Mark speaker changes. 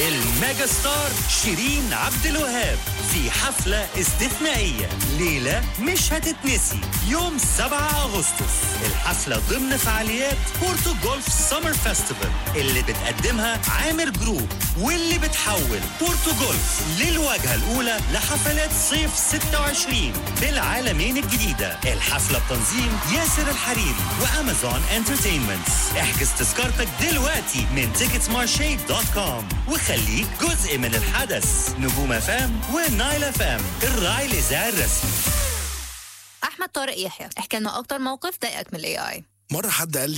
Speaker 1: الميجا ستار شيرين عبد الوهاب في حفلة استثنائية ليلة مش هتتنسي يوم 7 أغسطس الحفلة ضمن فعاليات بورتو جولف سمر فيستيفال اللي بتقدمها عامر جروب واللي بتحول بورتو جولف للواجهة الأولى لحفلات صيف 26 بالعالمين الجديدة الحفلة بتنظيم ياسر الحريري وأمازون انترتينمنت احجز تذكرتك دلوقتي من مارشي دوت كوم وخليك جزء من الحدث نجوم فام ونايل فام الراعي الإذاعي الرسمي
Speaker 2: احمد طارق يحيى احكي لنا اكتر موقف ضايقك من الاي اي
Speaker 3: مرة حد قال